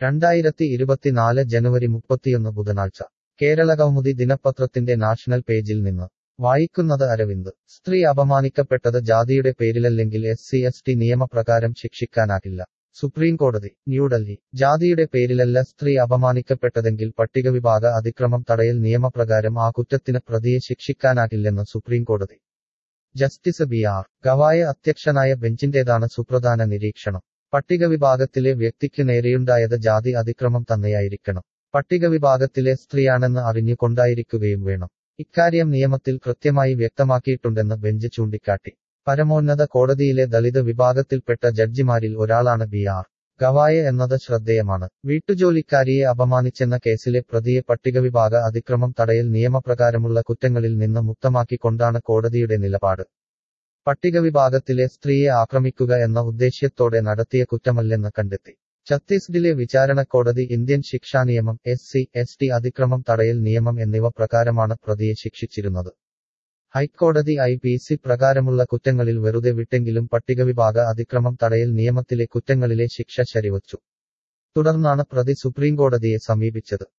രണ്ടായിരത്തി ഇരുപത്തിനാല് ജനുവരി മുപ്പത്തിയൊന്ന് ബുധനാഴ്ച കേരളകൗമുദി ദിനപത്രത്തിന്റെ നാഷണൽ പേജിൽ നിന്ന് വായിക്കുന്നത് അരവിന്ദ് സ്ത്രീ അപമാനിക്കപ്പെട്ടത് ജാതിയുടെ പേരിലല്ലെങ്കിൽ എസ് സി എസ് ടി നിയമപ്രകാരം ശിക്ഷിക്കാനാകില്ല സുപ്രീംകോടതി ന്യൂഡൽഹി ജാതിയുടെ പേരിലല്ല സ്ത്രീ അപമാനിക്കപ്പെട്ടതെങ്കിൽ പട്ടികവിഭാഗ അതിക്രമം തടയൽ നിയമപ്രകാരം ആ കുറ്റത്തിന് പ്രതിയെ ശിക്ഷിക്കാനാകില്ലെന്ന് സുപ്രീംകോടതി ജസ്റ്റിസ് ബി ആർ ഗവായ അധ്യക്ഷനായ ബെഞ്ചിന്റേതാണ് സുപ്രധാന നിരീക്ഷണം പട്ടികവിഭാഗത്തിലെ വ്യക്തിക്ക് നേരെയുണ്ടായത് ജാതി അതിക്രമം തന്നെയായിരിക്കണം പട്ടികവിഭാഗത്തിലെ സ്ത്രീയാണെന്ന് അറിഞ്ഞുകൊണ്ടായിരിക്കുകയും വേണം ഇക്കാര്യം നിയമത്തിൽ കൃത്യമായി വ്യക്തമാക്കിയിട്ടുണ്ടെന്ന് ബെഞ്ച് ചൂണ്ടിക്കാട്ടി പരമോന്നത കോടതിയിലെ ദളിത് വിഭാഗത്തിൽപ്പെട്ട ജഡ്ജിമാരിൽ ഒരാളാണ് ബി ആർ ഗവായ എന്നത് ശ്രദ്ധേയമാണ് വീട്ടുജോലിക്കാരിയെ അപമാനിച്ചെന്ന കേസിലെ പ്രതിയെ പട്ടികവിഭാഗ അതിക്രമം തടയൽ നിയമപ്രകാരമുള്ള കുറ്റങ്ങളിൽ നിന്ന് മുക്തമാക്കിക്കൊണ്ടാണ് കോടതിയുടെ നിലപാട് പട്ടികവിഭാഗത്തിലെ സ്ത്രീയെ ആക്രമിക്കുക എന്ന ഉദ്ദേശ്യത്തോടെ നടത്തിയ കുറ്റമല്ലെന്ന് കണ്ടെത്തി ഛത്തീസ്ഗഡിലെ വിചാരണക്കോടതി ഇന്ത്യൻ ശിക്ഷാനിയമം എസ് സി എസ് ടി അതിക്രമം തടയൽ നിയമം എന്നിവ പ്രകാരമാണ് പ്രതിയെ ശിക്ഷിച്ചിരുന്നത് ഹൈക്കോടതി ഐ പി സി പ്രകാരമുള്ള കുറ്റങ്ങളിൽ വെറുതെ വിട്ടെങ്കിലും പട്ടികവിഭാഗ അതിക്രമം തടയൽ നിയമത്തിലെ കുറ്റങ്ങളിലെ ശിക്ഷ ശരിവച്ചു തുടർന്നാണ് പ്രതി സുപ്രീംകോടതിയെ സമീപിച്ചത്